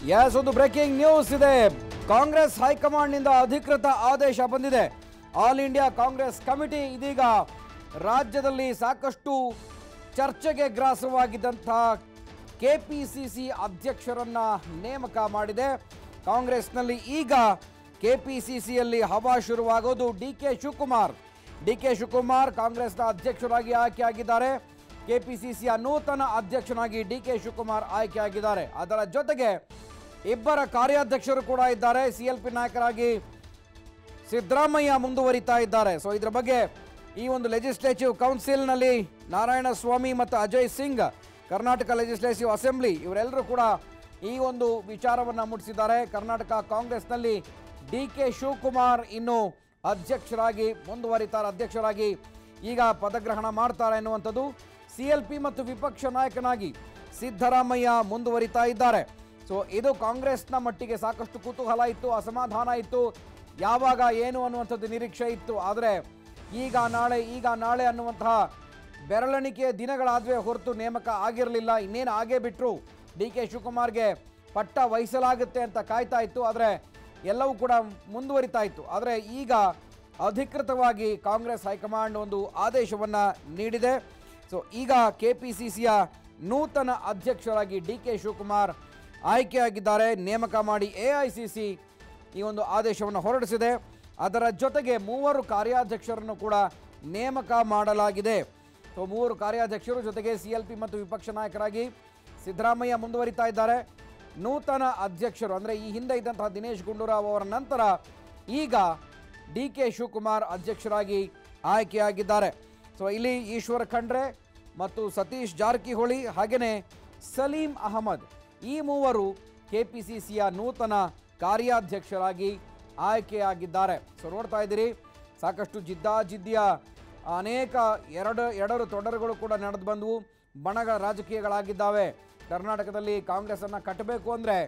S ಒಂದು breaking news ಇದೆ ಕಾಂಗ್ರೆಸ್ ಹೈಕಮಾಂಡ್ನಿಂದ ಅಧಿಕೃತ ಆದೇಶ ಬಂದಿದೆ ಆಲ್ ಇಂಡಿಯಾ ಕಾಂಗ್ರೆಸ್ ಕಮಿಟಿ ಇದೀಗ ರಾಜ್ಯದಲ್ಲಿ ಸಾಕಷ್ಟು ಚರ್ಚೆಗೆ ಗ್ರಾಸವಾಗಿದ್ದಂತಹ ಕೆಪಿಸಿಸಿ ಅಧ್ಯಕ್ಷರನ್ನ ನೇಮಕ ಮಾಡಿದೆ ಕಾಂಗ್ರೆಸ್ನಲ್ಲಿ ಈಗ ಕೆಪಿಸಿಸಿಯಲ್ಲಿ ಹವಾ ಶುರುವಾಗೋದು D K Shivakumar D K Shivakumar ಕಾಂಗ್ರೆಸ್ನ ಅಧ್ಯಕ್ಷರಾಗಿ ಆಯ್ಕೆಯಾಗಿದ್ದಾರೆ ಕೆಪಿಸಿಸಿಯ ನೂತನ ಅಧ್ಯಕ್ಷನಾಗಿ ಡಿ ಕೆ ಶಿವಕುಮಾರ್ ಆಯ್ಕೆಯಾಗಿದ್ದಾರೆ ಅದರ ಜೊತೆಗೆ ಇಬ್ಬರ ಕಾರ್ಯಾಧ್ಯಕ್ಷರು ಕೂಡ ಇದ್ದಾರೆ ಸಿ ಎಲ್ ಪಿ ನಾಯಕರಾಗಿ ಸಿದ್ದರಾಮಯ್ಯ ಮುಂದುವರಿತಾ ಇದ್ದಾರೆ ಸೊ ಇದರ ಬಗ್ಗೆ ಈ ಒಂದು ಲೆಜಿಸ್ಲೇಟಿವ್ ಕೌನ್ಸಿಲ್ನಲ್ಲಿ ನಾರಾಯಣ ಸ್ವಾಮಿ ಮತ್ತು ಅಜಯ್ ಸಿಂಗ್ ಕರ್ನಾಟಕ ಲೆಜಿಸ್ಲೇಟಿವ್ ಅಸೆಂಬ್ಲಿ ಇವರೆಲ್ಲರೂ ಕೂಡ ಈ ಒಂದು ವಿಚಾರವನ್ನು ಮುಟ್ಟಿಸಿದ್ದಾರೆ ಕರ್ನಾಟಕ ಕಾಂಗ್ರೆಸ್ನಲ್ಲಿ ಡಿ ಕೆ ಶಿವಕುಮಾರ್ ಇನ್ನು ಅಧ್ಯಕ್ಷರಾಗಿ ಮುಂದುವರಿತಾರೆ ಅಧ್ಯಕ್ಷರಾಗಿ ಈಗ ಪದಗ್ರಹಣ ಮಾಡ್ತಾರೆ ಎನ್ನುವಂಥದ್ದು ಸಿ ಎಲ್ ಪಿ ಮತ್ತು ವಿಪಕ್ಷ ನಾಯಕನಾಗಿ ಸಿದ್ದರಾಮಯ್ಯ ಮುಂದುವರಿತಾ ಇದ್ದಾರೆ ಸೊ ಇದು ಕಾಂಗ್ರೆಸ್ನ ಮಟ್ಟಿಗೆ ಸಾಕಷ್ಟು ಕುತೂಹಲ ಇತ್ತು ಅಸಮಾಧಾನ ಇತ್ತು ಯಾವಾಗ ಏನು ಅನ್ನುವಂಥದ್ದು ನಿರೀಕ್ಷೆ ಇತ್ತು ಆದರೆ ಈಗ ನಾಳೆ ಈಗ ನಾಳೆ ಅನ್ನುವಂತಹ ಬೆರಳೆಣಿಕೆಯ ದಿನಗಳಾದ್ವೇ ಹೊರತು ನೇಮಕ ಆಗಿರಲಿಲ್ಲ ಇನ್ನೇನು ಆಗೇ ಬಿಟ್ಟರು ಡಿ ಕೆ ಶಿವಕುಮಾರ್ಗೆ ಪಟ್ಟ ವಹಿಸಲಾಗುತ್ತೆ ಅಂತ ಕಾಯ್ತಾ ಇತ್ತು ಆದರೆ ಎಲ್ಲವೂ ಕೂಡ ಮುಂದುವರಿತಾ ಇತ್ತು ಆದರೆ ಈಗ ಅಧಿಕೃತವಾಗಿ ಕಾಂಗ್ರೆಸ್ ಹೈಕಮಾಂಡ್ ಒಂದು ಆದೇಶವನ್ನು ನೀಡಿದೆ ಸೊ ಈಗ ಕೆ ಪಿ ಸಿ ಸಿಯ ನೂತನ ಅಧ್ಯಕ್ಷರಾಗಿ ಡಿ ಕೆ ಶಿವಕುಮಾರ್ ಆಯ್ಕೆಯಾಗಿದ್ದಾರೆ ನೇಮಕ ಮಾಡಿ ಎ ಐ ಸಿ ಸಿ ಈ ಒಂದು ಆದೇಶವನ್ನು ಹೊರಡಿಸಿದೆ ಅದರ ಜೊತೆಗೆ ಮೂವರು ಕಾರ್ಯಾಧ್ಯಕ್ಷರನ್ನು ಕೂಡ ನೇಮಕ ಮಾಡಲಾಗಿದೆ ಸೊ ಮೂವರು ಕಾರ್ಯಾಧ್ಯಕ್ಷರು ಜೊತೆಗೆ ಸಿ ಎಲ್ ಪಿ ಮತ್ತು ವಿಪಕ್ಷ ನಾಯಕರಾಗಿ ಸಿದ್ದರಾಮಯ್ಯ ಮುಂದುವರಿತಾ ಇದ್ದಾರೆ ನೂತನ ಅಧ್ಯಕ್ಷರು ಅಂದರೆ ಈ ಹಿಂದೆ ಇದ್ದಂತಹ ದಿನೇಶ್ ಗುಂಡೂರಾವ್ ಅವರ ನಂತರ ಈಗ ಡಿ ಕೆ ಶಿವಕುಮಾರ್ ಅಧ್ಯಕ್ಷರಾಗಿ ಆಯ್ಕೆಯಾಗಿದ್ದಾರೆ ಸೊ ಇಲ್ಲಿ ಈಶ್ವರ ಖಂಡ್ರೆ ಮತ್ತು ಸತೀಶ್ ಜಾರಕಿಹೊಳಿ ಹಾಗೆಯೇ ಸಲೀಂ ಅಹಮದ್ ಈ ಮೂವರು ಕೆ ಪಿ ಸಿ ಸಿಯ ನೂತನ ಕಾರ್ಯಾಧ್ಯಕ್ಷರಾಗಿ ಆಯ್ಕೆಯಾಗಿದ್ದಾರೆ ಸೊ ನೋಡ್ತಾ ಇದ್ದೀರಿ ಸಾಕಷ್ಟು ಜಿದ್ದಾಜಿದ್ದಿಯ ಅನೇಕ ಎರಡು ಎಡರು ತೊಡರುಗಳು ಕೂಡ ನಡೆದು ಬಂದವು ಬಣಗಳ ರಾಜಕೀಯಗಳಾಗಿದ್ದಾವೆ ಕರ್ನಾಟಕದಲ್ಲಿ ಕಾಂಗ್ರೆಸ್ಸನ್ನು ಕಟ್ಟಬೇಕು ಅಂದರೆ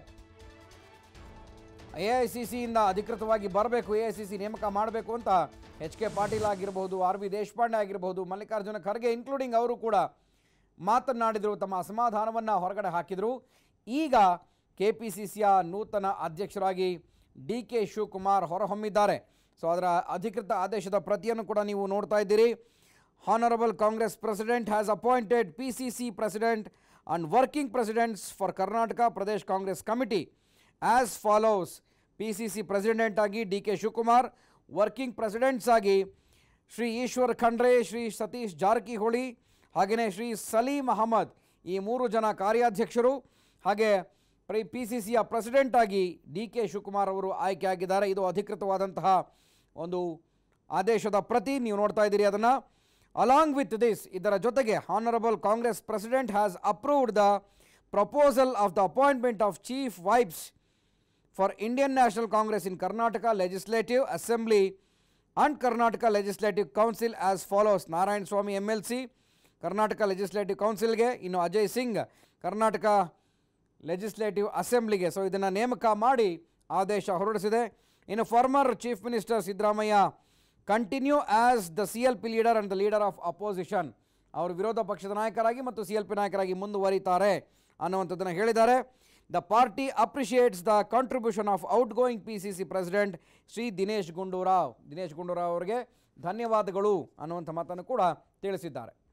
ಎ ಐ ಸಿ ಸಿಯಿಂದ ಅಧಿಕೃತವಾಗಿ ಬರಬೇಕು ಎ ಐ ಸಿ ಸಿ ನೇಮಕ ಮಾಡಬೇಕು ಅಂತ ಎಚ್ ಕೆ ಪಾಟೀಲ್ ಆಗಿರಬಹುದು ಆರ್ ವಿ ದೇಶಪಾಂಡೆ ಆಗಿರಬಹುದು ಮಲ್ಲಿಕಾರ್ಜುನ ಖರ್ಗೆ ಇನ್ಕ್ಲೂಡಿಂಗ್ ಅವರು ಕೂಡ ಮಾತನಾಡಿದರು ತಮ್ಮ ಅಸಮಾಧಾನವನ್ನು ಹೊರಗಡೆ ಹಾಕಿದರು ಈಗ ಕೆ ಪಿ ಸಿ ಸಿಯ ನೂತನ ಅಧ್ಯಕ್ಷರಾಗಿ ಡಿ ಕೆ ಶಿವಕುಮಾರ್ ಹೊರಹೊಮ್ಮಿದ್ದಾರೆ ಸೊ ಅದರ ಅಧಿಕೃತ ಆದೇಶದ ಪ್ರತಿಯನ್ನು ಕೂಡ ನೀವು ನೋಡ್ತಾ ಇದ್ದೀರಿ honourable Congress president has appointed P C C president and working presidents for Karnataka Pradesh Congress committee as follows P C C president ಆಗಿ D K Shivakumar working presidents ಆಗಿ ಶ್ರೀ ಈಶ್ವರ್ ಖಂಡ್ರೆ ಶ್ರೀ ಸತೀಶ್ ಜಾರಕಿಹೊಳಿ ಹಾಗೆಯೇ ಶ್ರೀ ಸಲೀಂ ಅಹಮದ್ ಈ ಮೂರು ಜನ ಕಾರ್ಯಾಧ್ಯಕ್ಷರು ಹಾಗೆ ಪ್ರಿ ಪಿ ಸಿ ಸಿಯ ಪ್ರೆಸಿಡೆಂಟ್ ಆಗಿ ಡಿ ಕೆ ಶಿವಕುಮಾರ್ ಅವರು ಆಯ್ಕೆಯಾಗಿದ್ದಾರೆ ಇದು ಅಧಿಕೃತವಾದಂತಹ ಒಂದು ಆದೇಶದ ಪ್ರತಿ ನೀವು ನೋಡ್ತಾ ಇದ್ದೀರಿ ಅದನ್ನು ಅಲಾಂಗ್ ವಿತ್ ದಿಸ್ ಇದರ ಜೊತೆಗೆ honourable Congress president has approved the proposal of the appointment of chief whips for Indian National Congress in Karnataka Legislative Assembly and Karnataka Legislative Council as follows Narayana Swamy M L C Karnataka legislative ಕೌನ್ಸಿಲ್ಗೆ ಇನ್ನು Ajay Singh Karnataka legislative ಅಸೆಂಬ್ಲಿಗೆ so ಇದನ್ನು ನೇಮಕ ಮಾಡಿ ಆದೇಶ ಹೊರಡಿಸಿದೆ ಇನ್ನು former chief minister Siddaramaiah continue as the C L P leader and the leader of opposition ಅವರು ವಿರೋಧ ಪಕ್ಷದ ನಾಯಕರಾಗಿ ಮತ್ತು ಸಿ ಎಲ್ ಪಿ ನಾಯಕರಾಗಿ ಮುಂದುವರಿತಾರೆ ಅನ್ನುವಂಥದ್ದನ್ನು ಹೇಳಿದ್ದಾರೆ the party appreciates the contribution of outgoing P C C president Shri Dinesh Gundu Rao Dinesh Gundu Rao ಅವರಿಗೆ ಧನ್ಯವಾದಗಳು ಅನ್ನುವಂಥ ಮಾತನ್ನು ಕೂಡ ತಿಳಿಸಿದ್ದಾರೆ